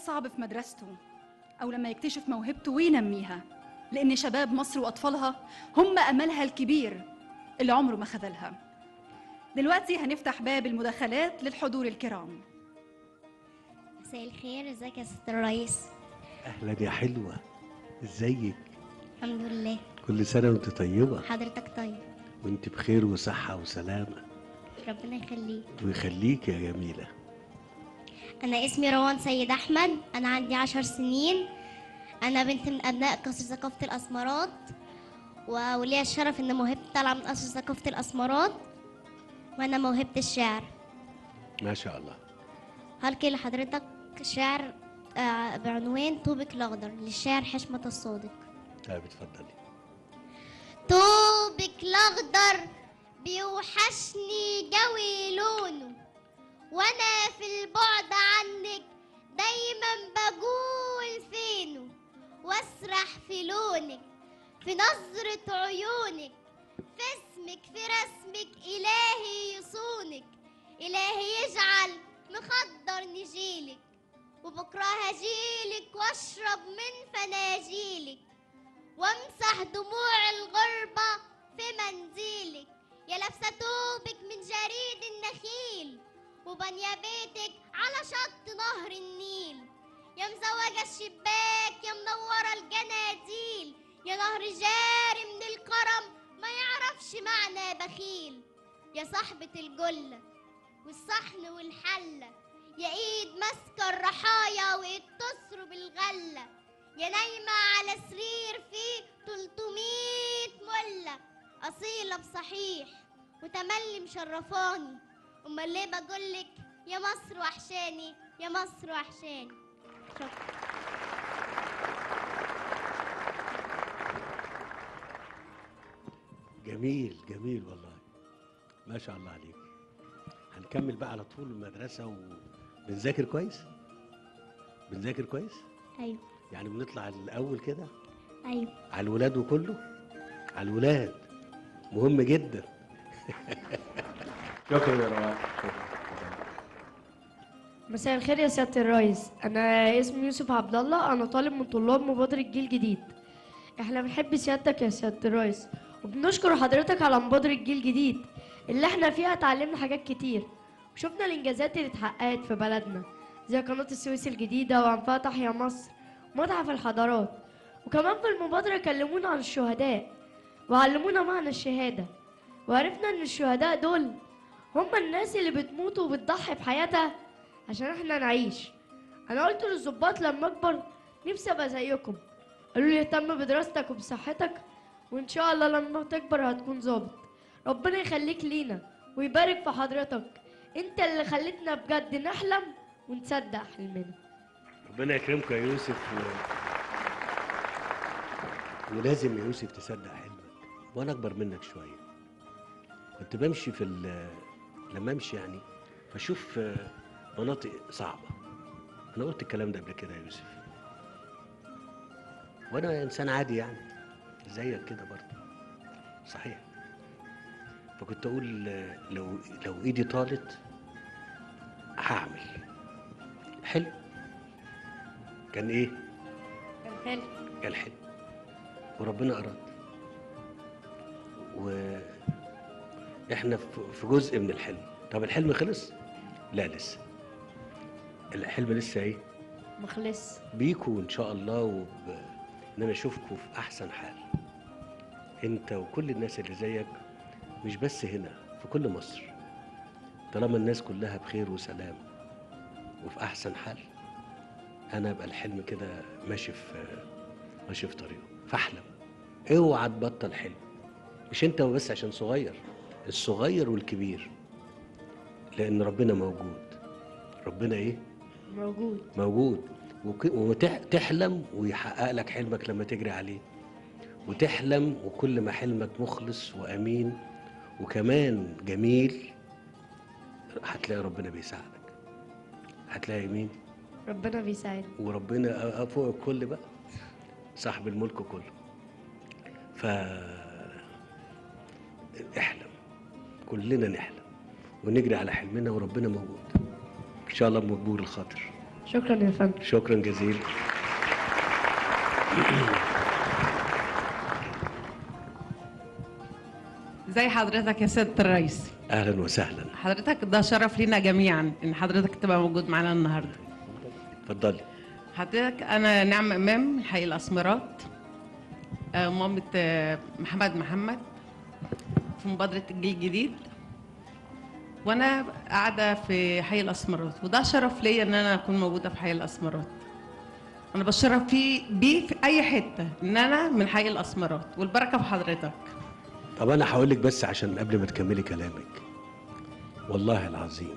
صعب في مدرسته أو لما يكتشف موهبته وينميها لأن شباب مصر وأطفالها هم أملها الكبير اللي عمره ما خذلها دلوقتي هنفتح باب المداخلات للحضور الكرام مساء الخير ازيك يا ست الرئيس اهلا يا حلوه ازيك الحمد لله كل سنه وانت طيبه حضرتك طيب وانت بخير وصحه وسلامه ربنا يخليك ويخليك يا جميله انا اسمي روان سيد احمد انا عندي عشر سنين انا بنت من ابناء قصر ثقافه الاسمرات و- وليا الشرف ان موهبتي طالعه من قصر ثقافه الاسمرات وانا موهبه الشعر ما شاء الله هلقي لحضرتك شعر آه، بعنوان طوبك الاخضر للشاعر حشمه الصادق طيب اتفضلي طوبك الاخضر بيوحشني جوي لونه وانا في البعد عنك دايما بقول فينه واسرح في لونك في نظرة عيونك في اسمك في رسمك إلهي يصونك إلهي يجعل مخدر نجيلك وبكرة هجيلك واشرب من فناجيلك وامسح دموع الغربة في منديلك يا لابسة توبك من جريد النخيل وبنية بيتك على شط نهر النيل يا مزوجة الشباك يا منورة الجناديل يا نهر جاري من الكرم ما يعرفش معنى بخيل يا صاحبة الجلة والصحن والحلة يا ايد ماسكة الرحايا وايد تسر بالغلة يا نايمة على سرير فيه 300 ملة أصيلة بصحيح وتملي مشرفاني أمال ليه بقولك يا مصر وحشاني يا مصر وحشاني شكرا جميل جميل والله ما شاء الله عليك هنكمل بقى على طول المدرسه وبنذاكر كويس بنذاكر كويس أيوه يعني بنطلع الاول كده أيوه على الولاد وكله على الولاد مهم جدا شكرا يا روان مساء الخير يا سيادة الرئيس أنا اسمي يوسف عبد الله أنا طالب من طلاب مبادرة جيل جديد إحنا بنحب سيادتك يا سيادة الرئيس وبنشكر حضرتك على مبادرة جيل جديد اللي إحنا فيها اتعلمنا حاجات كتير وشفنا الإنجازات اللي اتحققت في بلدنا زي قناة السويس الجديدة وأنفاق تحيا مصر ومتحف الحضارات وكمان في المبادرة كلمونا عن الشهداء وعلمونا معنى الشهادة وعرفنا إن الشهداء دول هم الناس اللي بتموت وبتضحي بحياتها عشان احنا نعيش انا قلت للظباط لما اكبر نفسي ابقى زيكم قالوا لي اهتم بدراستك وبصحتك وان شاء الله لما تكبر هتكون ظابط ربنا يخليك لينا ويبارك في حضرتك انت اللي خليتنا بجد نحلم ونصدق حلمنا ربنا يكرمكم يا يوسف و... ولازم يا يوسف تصدق حلمك وانا اكبر منك شويه كنت بمشي في ال... لما امشي يعني بشوف آه، مناطق صعبه انا قلت الكلام ده قبل كده يا يوسف وانا انسان عادي يعني زيك كده برضه صحيح فكنت اقول آه، لو لو ايدي طالت هعمل حلو كان ايه كان حلو كان حلو وربنا اراد واحنا في- في جزء من الحلم طب الحلم خلص لا لسه الحلم لسه ايه مخلص بيكوا ان شاء الله وب... ان انا اشوفكوا في احسن حال انت وكل الناس اللي زيك مش بس هنا في كل مصر طالما الناس كلها بخير وسلام وفي احسن حال انا ابقى الحلم كده ماشي في ماشي في طريقه فاحلم اوعى تبطل حلم مش انت بس عشان صغير الصغير والكبير لان ربنا موجود ربنا ايه موجود موجود وتحلم ويحقق لك حلمك لما تجري عليه وتحلم وكل ما حلمك مخلص وامين وكمان جميل هتلاقي ربنا بيساعدك هتلاقي مين ربنا بيساعدنا وربنا فوق الكل بقى صاحب الملك كله ف احلم كلنا نحلم ونجري على حلمنا وربنا موجود ان شاء الله مجبور الخاطر شكرا يا فندم شكرا جزيلا زي حضرتك يا سيادة الرئيس اهلا وسهلا حضرتك ده شرف لينا جميعا ان حضرتك تبقى موجود معانا النهارده اتفضلي حضرتك انا نعمة امام من حي الاسمرات آه، مامة آه، محمد محمد في مبادرة الجيل الجديد وانا قاعدة في حي الاسمرات وده شرف ليا ان انا اكون موجودة في حي الاسمرات انا بشرف فيه بيه في اي حتة ان انا من حي الاسمرات والبركة في حضرتك طب انا هقول لك بس عشان قبل ما تكملي كلامك والله العظيم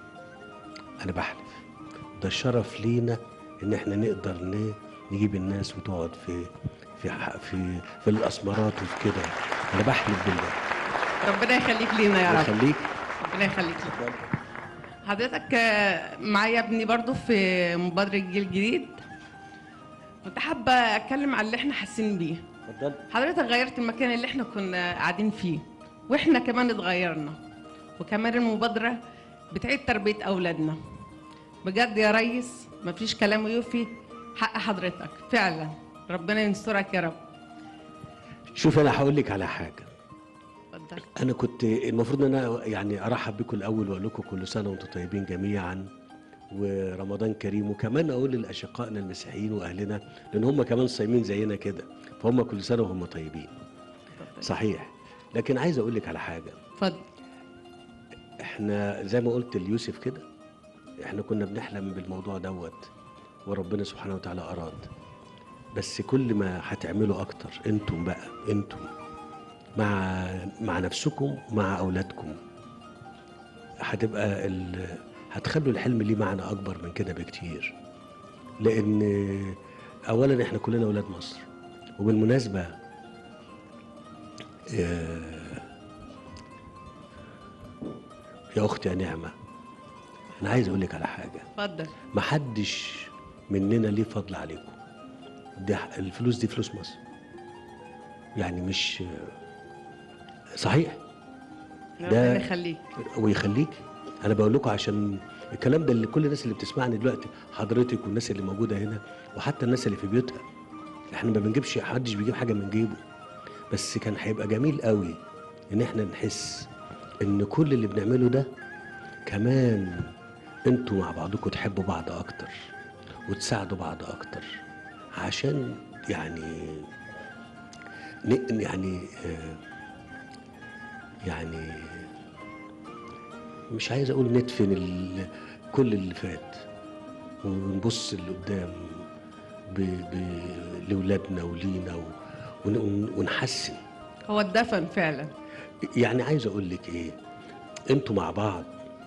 انا بحلف ده الشرف لينا ان احنا نقدر ن- نجيب الناس وتقعد في في ح- في في الاسمرات وفي كده انا بحلف بالله ربنا يخليك لينا يا رب يخليك ربنا يخليك لي. حضرتك آه، معايا ابني برضو في مبادرة الجيل الجديد كنت حابة أتكلم على اللي احنا حاسين بيه اتفضل حضرتك غيرت المكان اللي احنا كنا قاعدين فيه واحنا كمان اتغيرنا وكمان المبادرة بتعيد تربية أولادنا بجد يا ريس مفيش كلام يوفي حق حضرتك فعلا ربنا ينصرك يا رب شوف انا هقول لك على حاجه اتفضل انا كنت المفروض ان انا يعني ارحب بكم الاول واقول لكم كل سنه وانتم طيبين جميعا ورمضان كريم وكمان اقول لاشقائنا المسيحيين واهلنا لان هم كمان صايمين زينا كده فهم كل سنه وهم طيبين صحيح لكن عايز اقول لك على حاجه اتفضل احنا زي ما قلت ليوسف كده احنا كنا بنحلم بالموضوع دوت وربنا سبحانه وتعالى اراد بس كل ما هتعملوا اكتر انتم بقى انتم مع مع نفسكم مع اولادكم هتبقى ال... هتخلوا الحلم ليه معنى اكبر من كده بكتير لان اولا احنا كلنا اولاد مصر وبالمناسبه آه، يا اختي يا نعمه انا عايز اقول لك على حاجه اتفضل محدش مننا ليه فضل عليكم ده الفلوس دي فلوس مصر يعني مش صحيح ربنا يخليك ويخليك انا بقول لكم عشان الكلام ده اللي كل الناس اللي بتسمعني دلوقتي حضرتك والناس اللي موجوده هنا وحتى الناس اللي في بيوتها احنا ما بنجيبش حدش بيجيب حاجه من جيبه بس كان هيبقى جميل قوي ان احنا نحس ان كل اللي بنعمله ده كمان انتوا مع بعضكم تحبوا بعض اكتر وتساعدوا بعض اكتر عشان يعني ن- يعني آه، يعني مش عايز اقول ندفن ال- كل اللي فات ونبص لقدام ب... ب... لاولادنا ولينا و... ون... ون- ونحسن هو اتدفن فعلا يعني عايز اقول لك ايه انتوا مع بعض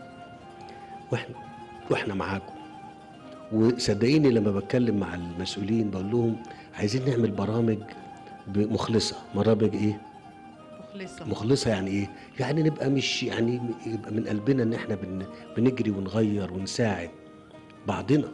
واحنا واحنا معاكم وصدقيني لما بتكلم مع المسؤولين بقول لهم عايزين نعمل برامج مخلصه برامج ايه مخلصة مخلصه يعني ايه يعني نبقى مش يعني يبقى من قلبنا ان احنا بن بنجري ونغير ونساعد بعضنا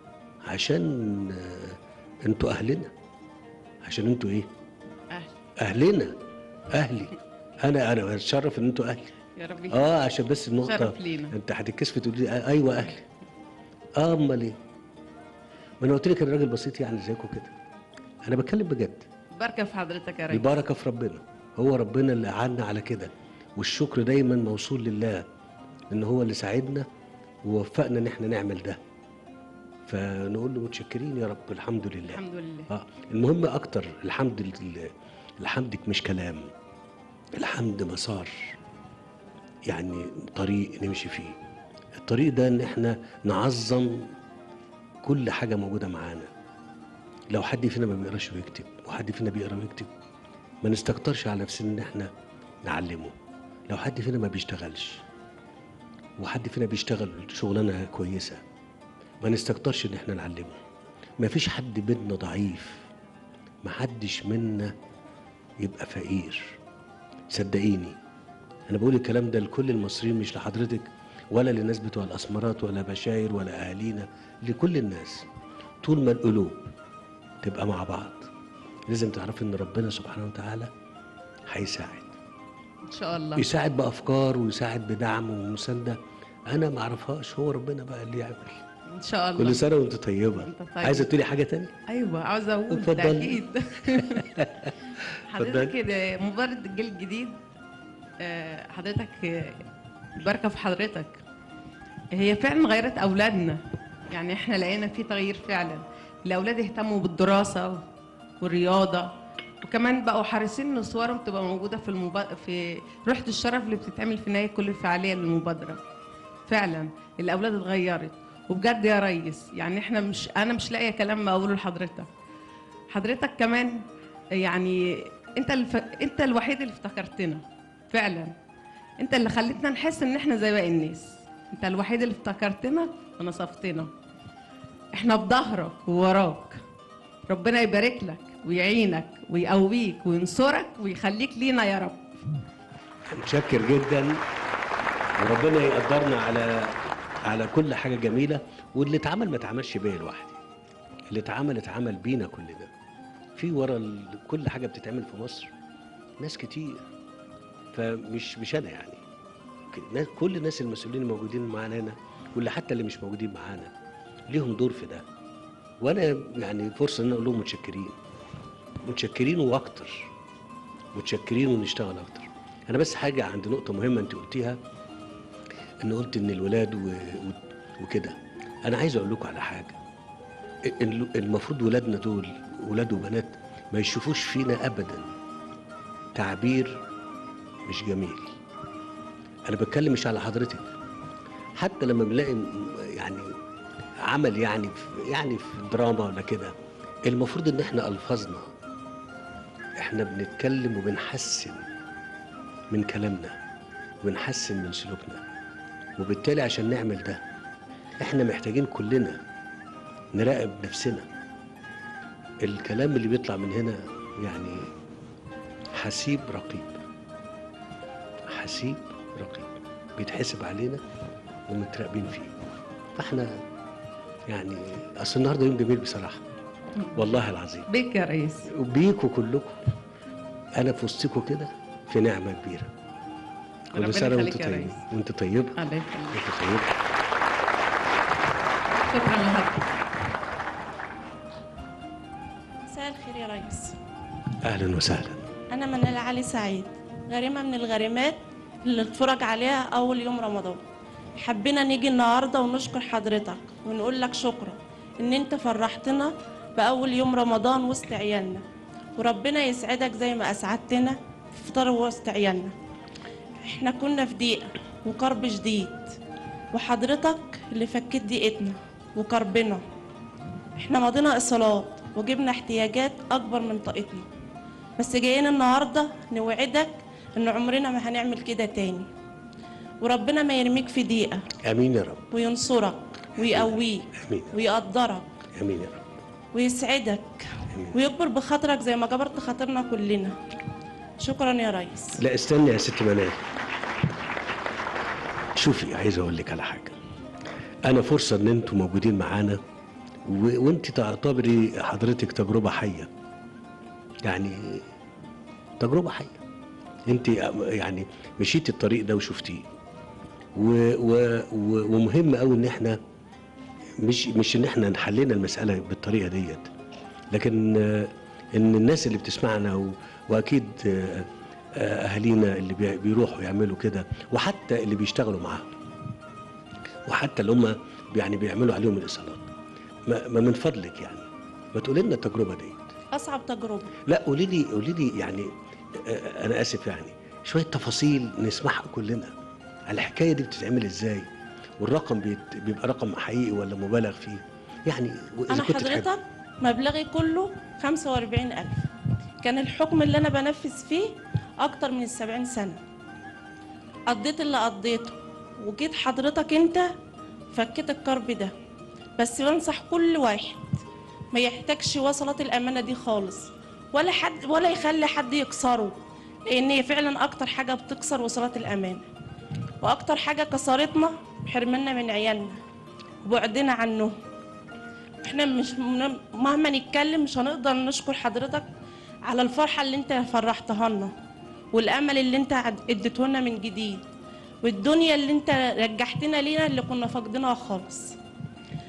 عشان آه، انتوا اهلنا عشان انتوا ايه أهل اهلنا اهلي انا انا اتشرف ان انتوا اهلي يا رب اه عشان بس النقطه شرف لينا. انت هتتكسف تقول لي آه ايوه اهلي اه امال ايه ما انا قلت لك انا راجل بسيط يعني زيكم كده انا بتكلم بجد بركة في حضرتك يا ريس البركه في ربنا هو ربنا اللي اعنا على كده والشكر دايما موصول لله ان هو اللي ساعدنا ووفقنا ان احنا نعمل ده فنقول له متشكرين يا رب الحمد لله الحمد لله اه المهم اكتر الحمد لله الحمدك مش كلام الحمد مسار يعني طريق نمشي فيه الطريق ده ان احنا نعظم كل حاجه موجوده معانا لو حد فينا ما بيقراش ويكتب وحد فينا بيقرا ويكتب ما نستكترش على نفسنا ان احنا نعلمه لو حد فينا ما بيشتغلش وحد فينا بيشتغل شغلانه كويسه ما نستكترش ان احنا نعلمه ما فيش حد بينا ضعيف ما حدش منا يبقى فقير صدقيني انا بقول الكلام ده لكل المصريين مش لحضرتك ولا للناس بتوع الاسمرات ولا بشاير ولا اهالينا لكل الناس طول ما القلوب تبقى مع بعض لازم تعرف ان ربنا سبحانه وتعالى هيساعد ان شاء الله يساعد بافكار ويساعد بدعم ومسانده انا ما اعرفهاش هو ربنا بقى اللي يعمل ان شاء الله كل سنه وانت طيبه وأنت طيب. عايزه تقولي حاجه تانية ايوه عاوزه اقول اتفضلي. تاكيد حضرتك كده مبادره الجيل الجديد آه، حضرتك آه، بركه في حضرتك هي فعلا غيرت اولادنا يعني احنا لقينا في تغيير فعلا الاولاد اهتموا بالدراسه والرياضه وكمان بقوا حريصين ان صورهم تبقى موجوده في المبا... في روحه الشرف اللي بتتعمل في نهايه كل فعاليه للمبادره فعلا الاولاد اتغيرت وبجد يا ريس يعني احنا مش انا مش لاقيه كلام اقوله لحضرتك حضرتك كمان يعني انت الف... انت الوحيد اللي افتكرتنا فعلا انت اللي خليتنا نحس ان احنا زي باقي الناس انت الوحيد اللي افتكرتنا ونصفتنا احنا بظهرك ووراك ربنا يبارك لك ويعينك ويقويك وينصرك ويخليك لينا يا رب متشكر جدا وربنا يقدرنا على على كل حاجه جميله واللي اتعمل ما اتعملش بيا لوحدي اللي اتعمل اتعمل بينا كلنا في ورا ال- كل حاجه بتتعمل في مصر ناس كتير فمش مش انا يعني ك- ناس- كل الناس المسؤولين الموجودين معانا هنا واللي حتى اللي مش موجودين معانا ليهم دور في ده وانا يعني فرصه ان أنا اقول لهم متشكرين متشكرين واكتر متشكرين ونشتغل اكتر انا بس حاجه عند نقطه مهمه انت قلتيها ان قلت ان الولاد و... و... وكده انا عايز اقول لكم على حاجه ال- المفروض ولادنا دول ولاد وبنات ما يشوفوش فينا ابدا تعبير مش جميل انا بتكلم مش على حضرتك حتى لما بنلاقي م- يعني عمل يعني في يعني في دراما ولا كده المفروض ان احنا الفاظنا احنا بنتكلم وبنحسن من كلامنا ونحسن من سلوكنا وبالتالي عشان نعمل ده احنا محتاجين كلنا نراقب نفسنا الكلام اللي بيطلع من هنا يعني حسيب رقيب حسيب رقيب بيتحسب علينا ومتراقبين فيه فاحنا يعني اصل النهارده يوم جميل بصراحه والله العظيم بيك يا ريس وبيكوا كلكم انا في وسطكم كده في نعمه كبيره ربنا كل سنه وانت يخليك يا طيب ريس. وانت طيبه الله يخليك وانت طيبه شكرا لحضرتك مساء الخير يا ريس اهلا وسهلا أنا منال علي سعيد غريمة من الغريمات اللي اتفرج عليها أول يوم رمضان حبينا نيجي النهاردة ونشكر حضرتك ونقول لك شكرا إن أنت فرحتنا بأول يوم رمضان وسط عيالنا وربنا يسعدك زي ما أسعدتنا في فطار وسط عيالنا إحنا كنا في ضيقة وكرب شديد وحضرتك اللي فكيت ضيقتنا وكربنا احنا مضينا اصالات وجبنا احتياجات اكبر من طاقتنا بس جايين النهارده نوعدك ان عمرنا ما هنعمل كده تاني وربنا ما يرميك في ضيقه امين يا رب وينصرك ويقويك امين ويقدرك امين يا رب ويسعدك امين ويكبر بخاطرك زي ما جبرت خاطرنا كلنا شكرا يا ريس لا استني يا ست منال شوفي عايز اقول لك على حاجه انا فرصه ان انتوا موجودين معانا و... وانت تعتبري حضرتك تجربه حيه يعني تجربه حيه انت يعني مشيتي الطريق ده وشفتيه و... و... و... ومهم قوي ان احنا مش مش ان احنا نحلنا المساله بالطريقه ديت لكن آه، ان الناس اللي بتسمعنا و... واكيد آه، آه، اهالينا اللي بي- بيروحوا يعملوا كده وحتى اللي بيشتغلوا معاهم وحتى اللي هم يعني بيعملوا عليهم الاصالات ما, ما من فضلك يعني ما تقولي لنا التجربه ديت اصعب تجربه لا قولي لي قولي لي يعني آه، انا اسف يعني شويه تفاصيل نسمعها كلنا على الحكايه دي بتتعمل ازاي والرقم بيت- بيبقى رقم حقيقي ولا مبالغ فيه يعني اذا انا كنت تحب حضرتك مبلغي كله 45000 كان الحكم اللي انا بنفذ فيه اكتر من السبعين سنه قضيت اللي قضيته وجيت حضرتك انت فكيت الكرب ده بس بنصح كل واحد ما يحتاجش وصلات الامانه دي خالص ولا حد ولا يخلي حد يكسره لان هي فعلا اكتر حاجه بتكسر وصلات الامانه واكتر حاجه كسرتنا حرمنا من عيالنا وبعدنا عنهم احنا مش من- مهما نتكلم مش هنقدر نشكر حضرتك على الفرحة اللي انت فرحتها لنا والامل اللي انت عد- اديته لنا من جديد والدنيا اللي انت رجعتنا لينا اللي كنا فاقدينها خالص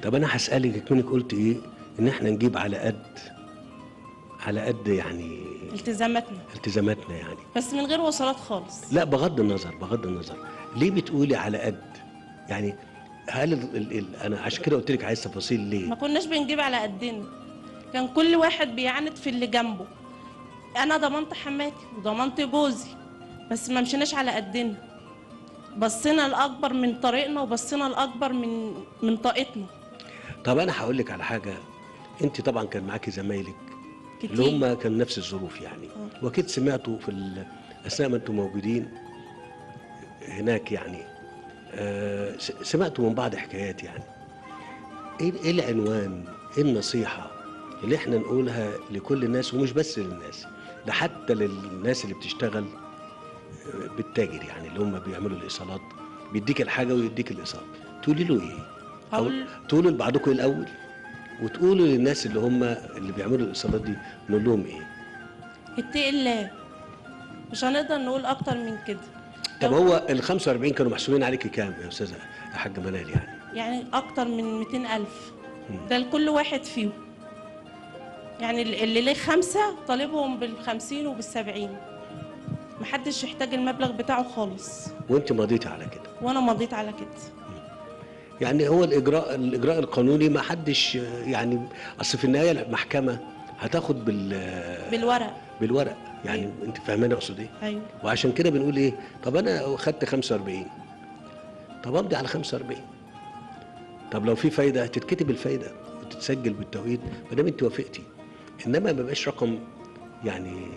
طب انا هسالك كونك قلت ايه ان احنا نجيب على قد على قد يعني التزاماتنا التزاماتنا يعني بس من غير وصلات خالص لا بغض النظر بغض النظر ليه بتقولي على قد يعني هل ال ال ال انا عشان كده قلت لك عايز تفاصيل ما ليه كناش بنجيب على قدنا كان كل واحد بيعاند في اللي جنبه انا ضمنت حماتي وضمنت جوزي بس ما مشيناش على قدنا بصينا الاكبر من طريقنا وبصينا الاكبر من من طاقتنا طب انا هقول لك على حاجه انت طبعا كان معاكي زمايلك اللي كتير هم كان نفس الظروف يعني واكيد سمعتوا في ال- اثناء ما انتم موجودين هناك يعني آه، س- سمعتوا من بعض حكايات يعني ايه إيه العنوان ايه النصيحه اللي احنا نقولها لكل الناس ومش بس للناس ده حتى للناس اللي بتشتغل آه، بالتاجر يعني اللي هم بيعملوا الايصالات بيديك الحاجه ويديك الايصال تقولي له ايه أو هقول تقولوا لبعضكم الاول وتقولوا للناس اللي هم اللي بيعملوا الايصالات دي نقول لهم ايه اتقي الله مش هنقدر نقول اكتر من كده طب هو ال 45 كانوا محسوبين عليكي كام يا استاذه يا حاجه منال يعني يعني اكتر من 200 الف ده لكل واحد فيهم يعني ال- اللي ليه خمسة طالبهم بالخمسين وبالسبعين محدش يحتاج المبلغ بتاعه خالص وانت مضيتي على كده وانا مضيت على كده يعني هو الاجراء الاجراء القانوني ما حدش يعني اصل في النهايه المحكمه هتاخد بال بالورق بالورق يعني انت فاهماني اقصد ايه ايوه وعشان كده بنقول ايه طب انا خدت 45 طب امضي على 45 طب لو في فايده هتتكتب الفايده وتتسجل بالتوقيت ما دام انت وافقتي انما ما بقاش رقم يعني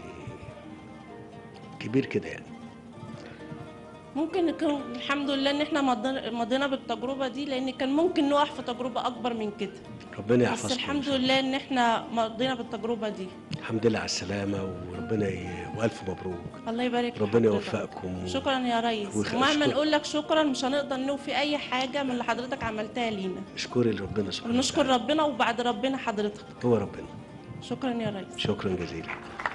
كبير كده يعني ممكن يكون الحمد لله ان احنا مضينا- مضينا بالتجربة دي لان كان ممكن نقع في تجربة اكبر من كده ربنا بس يحفظكم الحمد لله ان احنا مضينا بالتجربة دي الحمد لله على السلامه وربنا ي... والف مبروك الله يبارك في ربنا حضرتك. يوفقكم شكرا يا ريس وخ- ومهما شكر- نقول لك شكرا مش هنقدر نوفي اي حاجة من اللي حضرتك عملتها لينا اشكري لربنا سبحانه بنشكر وتعالى. ربنا وبعد ربنا حضرتك هو ربنا شكرا يا ريس شكرا جزيلا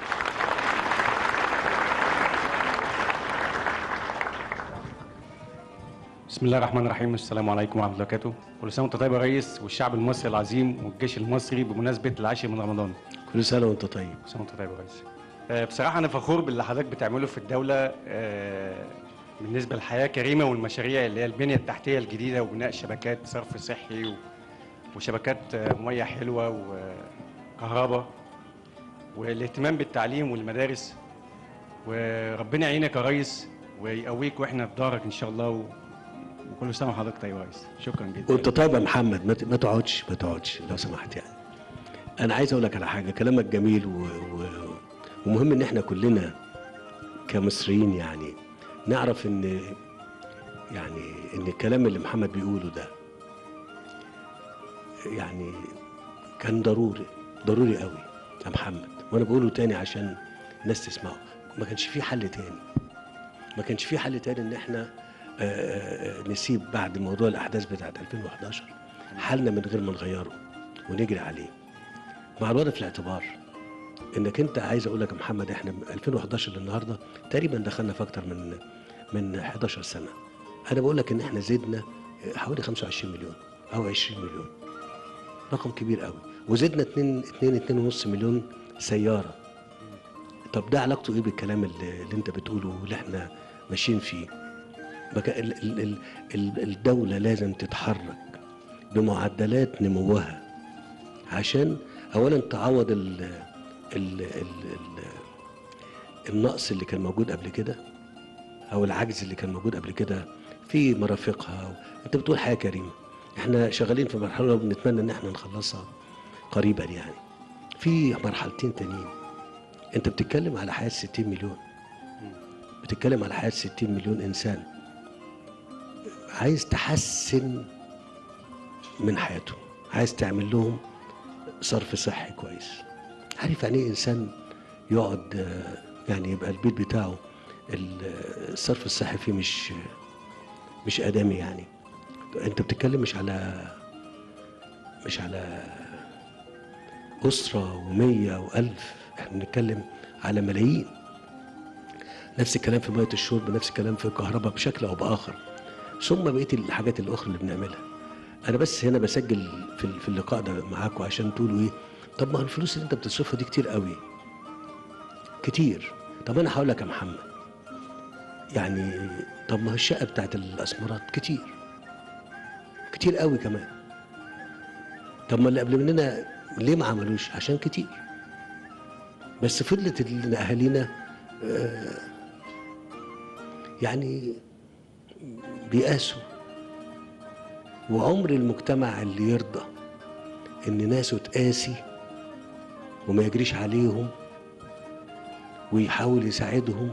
بسم الله الرحمن الرحيم السلام عليكم ورحمه الله وبركاته كل سنه وانت طيب يا ريس والشعب المصري العظيم والجيش المصري بمناسبه العاشر من رمضان كل سنه وانت طيب كل سنه وانت طيب يا ريس آه، بصراحه انا فخور باللي حضرتك بتعمله في الدوله آه، بالنسبه للحياه كريمه والمشاريع اللي هي البنيه التحتيه الجديده وبناء شبكات صرف صحي و- وشبكات آه، ميه حلوه وكهرباء والاهتمام بالتعليم والمدارس وربنا يعينك يا ريس ويقويك واحنا في ظهرك ان شاء الله و... وكل سنه وحضرتك طيب يا ريس شكرا جدا وانت طيب يا محمد ما ت- ما تقعدش ما تقعدش لو سمحت يعني انا عايز اقول لك على حاجه كلامك جميل و... و... ومهم ان احنا كلنا كمصريين يعني نعرف ان يعني ان الكلام اللي محمد بيقوله ده يعني كان ضروري ضروري قوي يا محمد وانا بقوله تاني عشان الناس تسمعه ما كانش في حل تاني ما كانش في حل تاني ان احنا آه، آه، نسيب بعد موضوع الاحداث بتاعت 2011 حالنا من غير ما نغيره ونجري عليه مع الوضع في الاعتبار انك انت عايز اقول لك يا محمد احنا من 2011 للنهارده تقريبا دخلنا في اكتر من من 11 سنه انا بقول لك ان احنا زدنا حوالي 25 مليون او 20 مليون رقم كبير قوي وزدنا 2 2 2.5 مليون سياره طب ده علاقته ايه بالكلام اللي, اللي انت بتقوله واللي احنا ماشيين فيه بك- ال- ال- ال- ال- الدولة لازم تتحرك بمعدلات نموها عشان أولا تعوض ال ال ال ال النقص اللي كان موجود قبل كده أو العجز اللي كان موجود قبل كده في مرافقها أنت بتقول حياة كريمة احنا شغالين في مرحلة وبنتمنى إن احنا نخلصها قريبا يعني في مرحلتين تانيين انت بتتكلم على حياة 60 مليون بتتكلم على حياة 60 مليون إنسان عايز تحسن من حياتهم عايز تعمل لهم صرف صحي كويس عارف يعني ايه انسان يقعد آه، يعني يبقى البيت بتاعه ال- الصرف الصحي فيه مش مش ادمي يعني انت بتتكلم مش على مش على اسره ومية والف احنا بنتكلم على ملايين نفس الكلام في ميه الشرب نفس الكلام في الكهرباء بشكل او باخر ثم بقيه الحاجات الاخرى اللي بنعملها انا بس هنا بسجل في في اللقاء ده معاكم عشان تقولوا ايه طب ما هو الفلوس اللي انت بتصرفها دي كتير قوي كتير طب انا هقول لك يا محمد يعني طب ما هي الشقه بتاعت الاسمرات كتير كتير قوي كمان طب ما اللي قبل مننا ليه ما عملوش عشان كتير بس فضلت ال- اهالينا آه، يعني بيقاسوا وعمر المجتمع اللي يرضى ان ناسه تقاسي وما يجريش عليهم ويحاول يساعدهم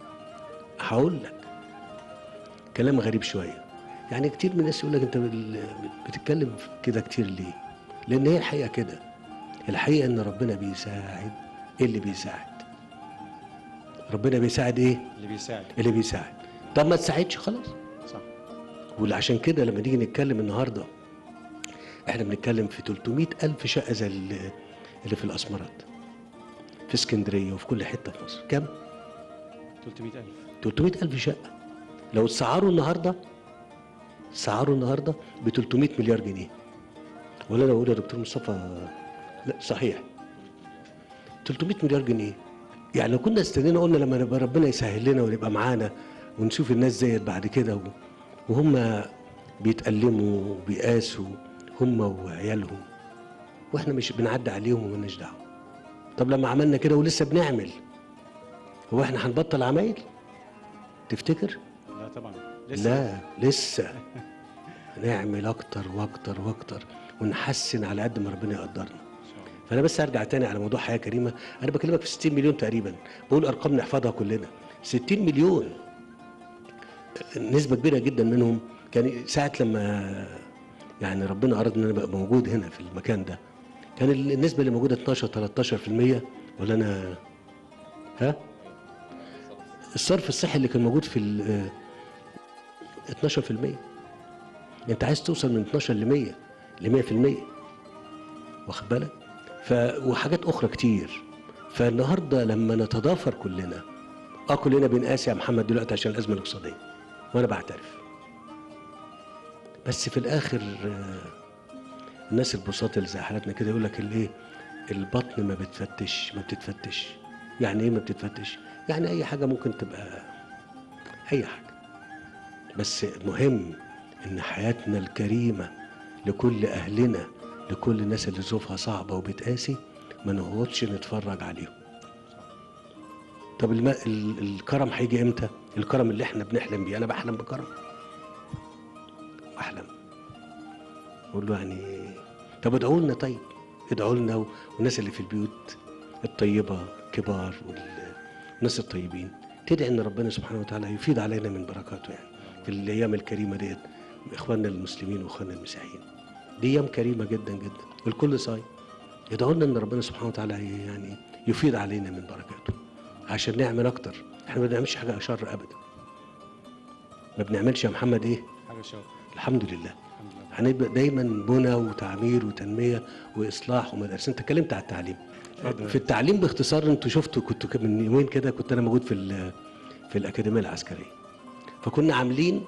هقول لك كلام غريب شويه يعني كتير من الناس يقول لك انت بال- بتتكلم كده كتير ليه لان هي الحقيقه كده الحقيقه ان ربنا بيساعد اللي بيساعد ربنا بيساعد ايه اللي بيساعد اللي بيساعد طب ما تساعدش خلاص صح وعشان كده لما نيجي نتكلم النهارده احنا بنتكلم في 300 ألف شقة زي اللي اللي في الأسمرات في اسكندرية وفي كل حتة في مصر كام؟ 300000 300 ألف شقة لو اتسعروا النهارده سعروا النهارده ب 300 مليار جنيه ولا انا بقول يا دكتور مصطفى لا صحيح 300 مليار جنيه يعني لو كنا استنينا قلنا لما نبقى ربنا يسهل لنا ونبقى معانا ونشوف الناس زيت بعد كده و- وهم بيتألموا وبيقاسوا هم وعيالهم واحنا مش بنعدي عليهم ومالناش دعوه طب لما عملنا كده ولسه بنعمل هو احنا هنبطل عمايل تفتكر لا طبعا لا لسه هنعمل اكتر واكتر واكتر ونحسن على قد ما ربنا يقدرنا فانا بس ارجع تاني على موضوع حياه كريمه انا بكلمك في 60 مليون تقريبا بقول ارقام نحفظها كلنا 60 مليون نسبه كبيره جدا منهم كان ساعه لما يعني ربنا اراد ان انا ابقى موجود هنا في المكان ده كان النسبه اللي موجوده 12 13% ولا انا ها الصرف الصحي اللي كان موجود في ال 12% انت عايز توصل من 12 ل 100 ل 100% واخد بالك ف وحاجات اخرى كتير فالنهارده لما نتضافر كلنا اه كلنا بنقاس يا محمد دلوقتي عشان الازمه الاقتصاديه وانا بعترف بس في الاخر آه، الناس البساط اللي زي حالتنا كده يقول لك الايه البطن ما بتفتش ما بتتفتش يعني ايه ما بتتفتش يعني اي حاجه ممكن تبقى اي حاجه بس مهم ان حياتنا الكريمه لكل اهلنا لكل الناس اللي ظروفها صعبه وبتقاسي ما نقعدش نتفرج عليهم طب الم... ال... الكرم هيجي امتى الكرم اللي احنا بنحلم بيه انا بحلم بكرم بحلم اقول له يعني طب ادعوا لنا طيب ادعوا لنا و- والناس اللي في البيوت الطيبه كبار وال- والناس الطيبين تدعي ان ربنا سبحانه وتعالى يفيض علينا من بركاته يعني في الايام الكريمه ديت اخواننا المسلمين واخواننا المسيحيين دي ايام كريمه جدا جدا والكل صايم يدعوا لنا ان ربنا سبحانه وتعالى يعني يفيض علينا من بركاته عشان نعمل اكتر احنا ما بنعملش حاجه اشر ابدا ما بنعملش يا محمد ايه حاجه شاطر الحمد لله الحمد لله هنبقى دايما بنى وتعمير وتنميه واصلاح ومدارس انت اتكلمت على التعليم اتفضل. في التعليم باختصار انتوا شفتوا كنت من يومين كده كنت انا موجود في ال- في الاكاديميه العسكريه فكنا عاملين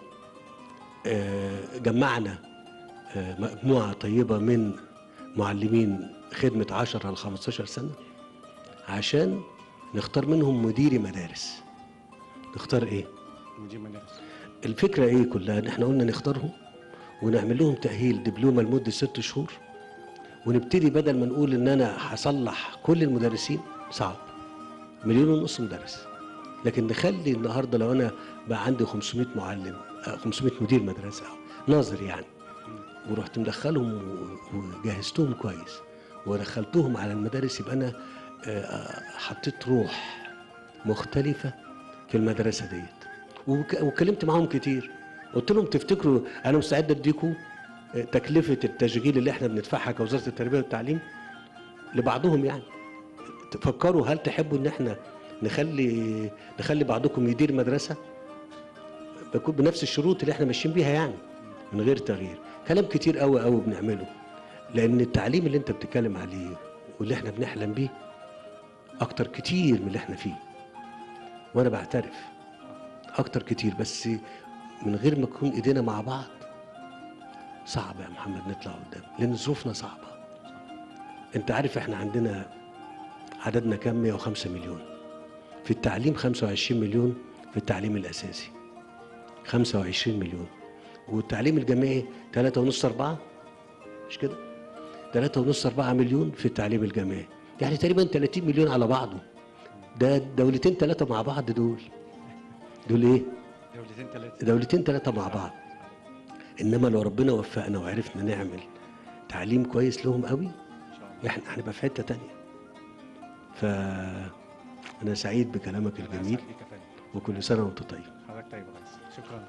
آه، جمعنا آه، مجموعه طيبه من معلمين خدمه 10 ل 15 سنه عشان نختار منهم مديري مدارس نختار ايه مدير مدارس الفكره ايه كلها ان احنا قلنا نختارهم ونعمل لهم تاهيل دبلومه لمده ست شهور ونبتدي بدل ما نقول ان انا هصلح كل المدرسين صعب مليون ونص مدرس لكن نخلي النهارده لو انا بقى عندي 500 معلم آه، 500 مدير مدرسه أو ناظر يعني ورحت مدخلهم و- وجهزتهم كويس ودخلتهم على المدارس يبقى انا آه، آه، حطيت روح مختلفه في المدرسه ديت وك- واتكلمت معاهم كتير قلت لهم تفتكروا انا مستعد اديكم آه، تكلفه التشغيل اللي احنا بندفعها كوزاره التربيه والتعليم لبعضهم يعني تفكروا هل تحبوا ان احنا نخلي نخلي بعضكم يدير مدرسه بكون بنفس الشروط اللي احنا ماشيين بيها يعني من غير تغيير كلام كتير قوي قوي بنعمله لان التعليم اللي انت بتتكلم عليه واللي احنا بنحلم بيه اكتر كتير من اللي احنا فيه وانا بعترف اكتر كتير بس من غير ما تكون ايدينا مع بعض صعب يا محمد نطلع قدام لان ظروفنا صعبه انت عارف احنا عندنا عددنا كام 105 مليون في التعليم 25 مليون في التعليم الاساسي 25 مليون والتعليم الجامعي 3 ونص 4 مش كده 3 ونص 4 مليون في التعليم الجامعي يعني تقريبا 30 مليون على بعضه ده دولتين ثلاثه مع بعض دول دول ايه دولتين ثلاثه دولتين ثلاثة مع بعض إنما لو ربنا وفقنا وعرفنا نعمل تعليم كويس لهم قوي ان شاء الله احنا هنبقى في حتة تانية ف أنا سعيد بكلامك أنا الجميل أسعد بيك يا فندم. وكل سنة وأنت طيب حضرتك طيب يا ريس شكرا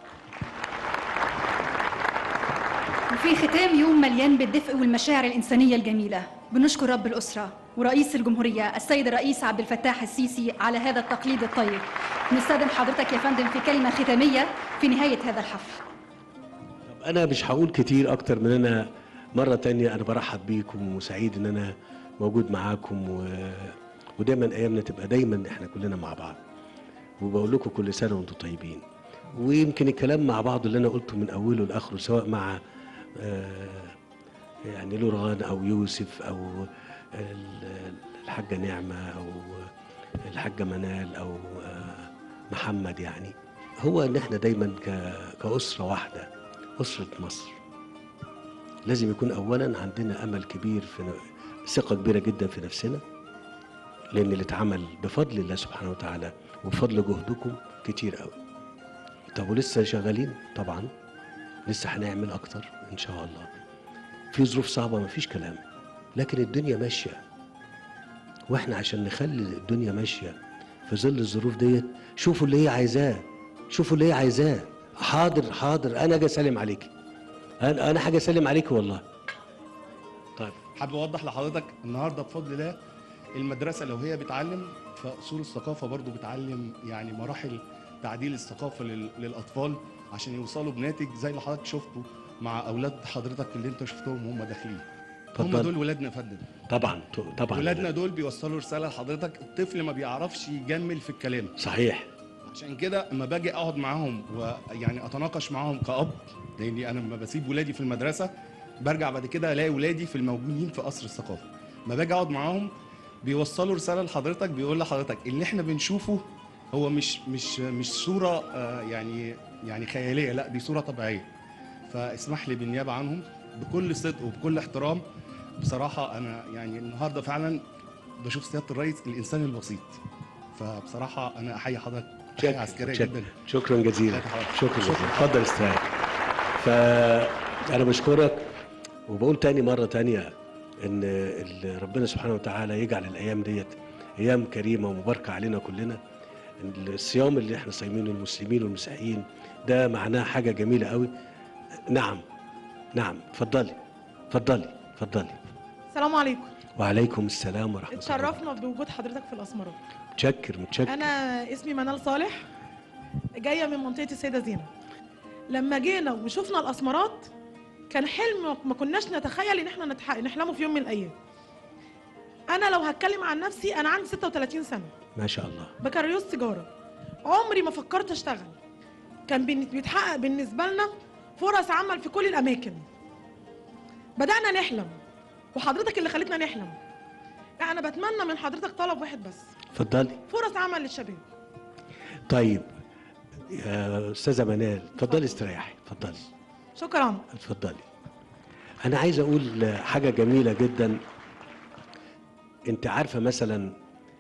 وفي ختام يوم مليان بالدفء والمشاعر الإنسانية الجميلة بنشكر رب الأسرة ورئيس الجمهورية السيد الرئيس عبد الفتاح السيسي على هذا التقليد الطيب نستخدم حضرتك يا فندم في كلمة ختامية في نهاية هذا الحفل طب أنا مش هقول كتير أكتر من أنا مرة تانية أنا برحب بيكم وسعيد إن أنا موجود معاكم و... ودايما أيامنا تبقى دايما إحنا كلنا مع بعض وبقول لكم كل سنة وأنتم طيبين ويمكن الكلام مع بعض اللي أنا قلته من أوله لآخره سواء مع آه، يعني لوران أو يوسف أو ال- الحاجة نعمة أو الحاجة منال أو آه، محمد يعني هو إن إحنا دايما ك- كأسرة واحدة أسرة مصر لازم يكون أولا عندنا أمل كبير في ن- ثقة كبيرة جدا في نفسنا لأن اللي اتعمل بفضل الله سبحانه وتعالى وبفضل جهدكم كتير قوي طب ولسه شغالين طبعا لسه هنعمل أكتر إن شاء الله في ظروف صعبة مفيش كلام لكن الدنيا ماشية واحنا عشان نخلي الدنيا ماشية في ظل الظروف ديت شوفوا اللي هي عايزاه شوفوا اللي هي عايزاه حاضر حاضر انا اجي اسلم عليكي انا انا حاجه اسلم عليكي والله طيب حابب اوضح لحضرتك النهارده بفضل الله المدرسه لو هي بتعلم فاصول الثقافه برضو بتعلم يعني مراحل تعديل الثقافه لل- للاطفال عشان يوصلوا بناتج زي اللي حضرتك شفته مع اولاد حضرتك اللي انت شفتهم وهم داخلين هم اتفضل. دول ولادنا يا فندم طبعا طبعا ولادنا دول بيوصلوا رساله لحضرتك الطفل ما بيعرفش يجمل في الكلام صحيح عشان كده اما باجي اقعد معاهم ويعني اتناقش معاهم كأب لاني انا لما بسيب ولادي في المدرسه برجع بعد كده الاقي ولادي في الموجودين في قصر الثقافه ما باجي اقعد معاهم بيوصلوا رساله لحضرتك بيقول لحضرتك اللي احنا بنشوفه هو مش مش مش صوره آه، يعني يعني خياليه لا دي صوره طبيعيه فاسمح لي بالنيابه عنهم بكل صدق وبكل احترام بصراحه انا يعني النهارده فعلا بشوف سياده الرئيس الانسان البسيط فبصراحه انا احيي حضرتك تحيه عسكريه شك- جدا شكرا جزيلا شكرا. شكرا جزيلا شكرا. اتفضل استريح فانا بشكرك وبقول تاني مره تانية ان ال- ربنا سبحانه وتعالى يجعل الايام ديت ايام كريمه ومباركه علينا كلنا الصيام اللي احنا صايمينه المسلمين والمسيحيين ده معناه حاجه جميله قوي نعم نعم اتفضلي اتفضلي اتفضلي السلام عليكم وعليكم السلام ورحمه الله اتشرفنا بوجود حضرتك في الاسمرات متشكر متشكر انا اسمي منال صالح جايه من منطقه السيده زينب لما جينا وشفنا الاسمرات كان حلم ما كناش نتخيل ان احنا نتح... نحلمه في يوم من الايام انا لو هتكلم عن نفسي انا عندي 36 سنه ما شاء الله بكالوريوس تجاره عمري ما فكرت اشتغل كان بن- بيتحقق بالنسبه لنا فرص عمل في كل الاماكن بدانا نحلم وحضرتك اللي خلتنا نحلم يعني انا بتمنى من حضرتك طلب واحد بس اتفضلي فرص عمل للشباب طيب يا استاذه منال اتفضلي استريحي اتفضلي شكرا اتفضلي انا عايز اقول حاجه جميله جدا انت عارفه مثلا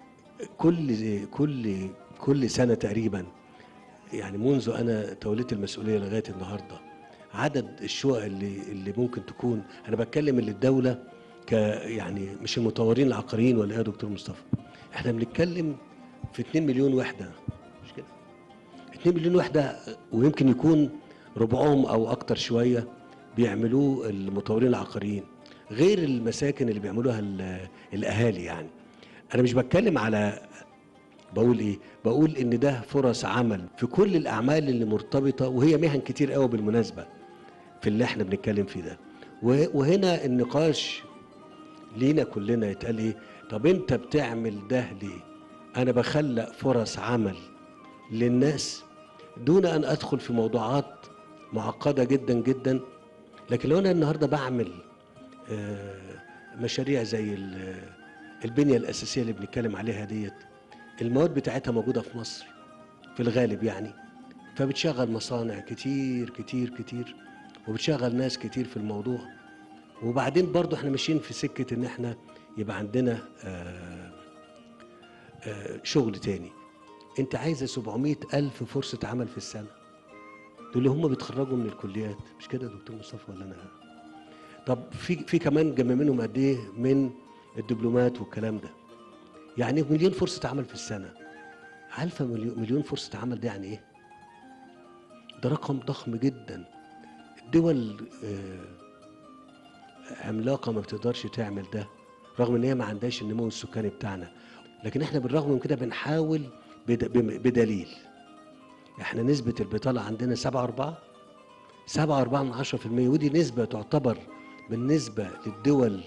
كل كل كل سنه تقريبا يعني منذ انا توليت المسؤوليه لغايه النهارده عدد الشقق اللي اللي ممكن تكون انا بتكلم اللي الدوله ك يعني مش المطورين العقاريين ولا ايه يا دكتور مصطفى احنا بنتكلم في 2 مليون وحده مش كده 2 مليون وحده ويمكن يكون ربعهم او اكتر شويه بيعملوه المطورين العقاريين غير المساكن اللي بيعملوها ال- الاهالي يعني انا مش بتكلم على بقول ايه بقول ان ده فرص عمل في كل الاعمال اللي مرتبطه وهي مهن كتير قوي بالمناسبه في اللي احنا بنتكلم فيه ده و- وهنا النقاش لينا كلنا يتقال ايه طب انت بتعمل ده ليه انا بخلق فرص عمل للناس دون ان ادخل في موضوعات معقده جدا جدا لكن لو انا النهارده بعمل آه، مشاريع زي ال- البنيه الاساسيه اللي بنتكلم عليها ديت المواد بتاعتها موجوده في مصر في الغالب يعني فبتشغل مصانع كتير كتير كتير وبتشغل ناس كتير في الموضوع وبعدين برضو احنا ماشيين في سكه ان احنا يبقى عندنا آه، آه، شغل تاني انت عايزه 700 الف فرصه عمل في السنه دول اللي هم بيتخرجوا من الكليات مش كده يا دكتور مصطفى ولا انا طب في في كمان جنب منهم قد ايه من الدبلومات والكلام ده يعني مليون فرصه عمل في السنه عارفه مليون, مليون فرصه عمل ده يعني ايه ده رقم ضخم جدا الدول آه، عملاقه ما بتقدرش تعمل ده رغم ان هي ما عندهاش النمو السكاني بتاعنا لكن احنا بالرغم من كده بنحاول بد- بم- بدليل احنا نسبة البطالة عندنا سبعة أربعة سبعة أربعة من عشرة في المية ودي نسبة تعتبر بالنسبة للدول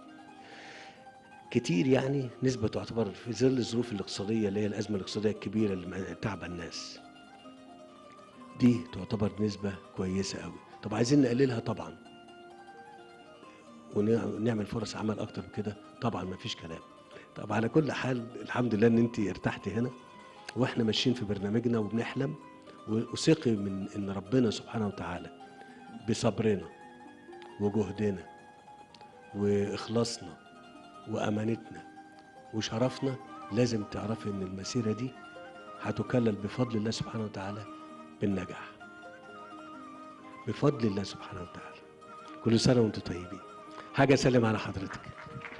كتير يعني نسبة تعتبر في ظل الظروف الاقتصادية اللي هي الأزمة الاقتصادية الكبيرة اللي م- تعبى الناس دي تعتبر نسبة كويسة قوي طب عايزين نقللها طبعا ونعمل فرص عمل أكتر من كده طبعا ما فيش كلام طب على كل حال الحمد لله ان انت ارتحتي هنا واحنا ماشيين في برنامجنا وبنحلم وثقي من ان ربنا سبحانه وتعالى بصبرنا وجهدنا واخلاصنا وامانتنا وشرفنا لازم تعرفي ان المسيره دي هتكلل بفضل الله سبحانه وتعالى بالنجاح بفضل الله سبحانه وتعالى كل سنه وانتم طيبين حاجه اسلم على حضرتك